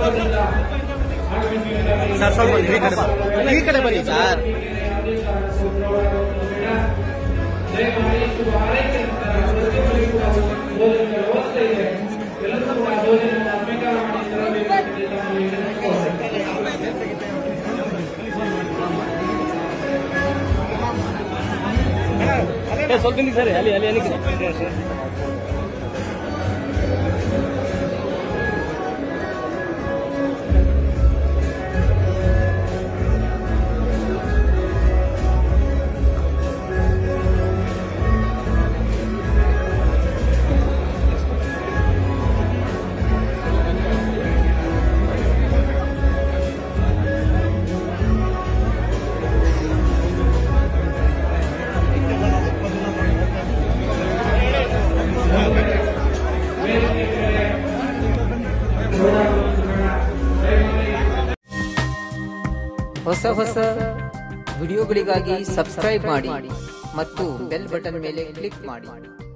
Sir ಸ್ವಲ್ಪ ಈ ಕಡೆ ಬನ್ನಿ. ಈ ಕಡೆ ಬನ್ನಿ ಸರ್ ಏ, ಸ್ವಲ್ಪ ನಿಂತ್ಕೊಳ್ಳಿ ಸರ್ ಅಲ್ಲಿ ಅಲ್ಲಿ ಅಲ್ಲಿ ಹೊಸ ಹೊಸ ವಿಡಿಯೋಗಳಿಗಾಗಿ ಸಬ್ಸ್ಕ್ರೈಬ್ ಮಾಡಿ ಮತ್ತು ಬೆಲ್ ಬಟನ್ ಮೇಲೆ ಕ್ಲಿಕ್ ಮಾಡಿ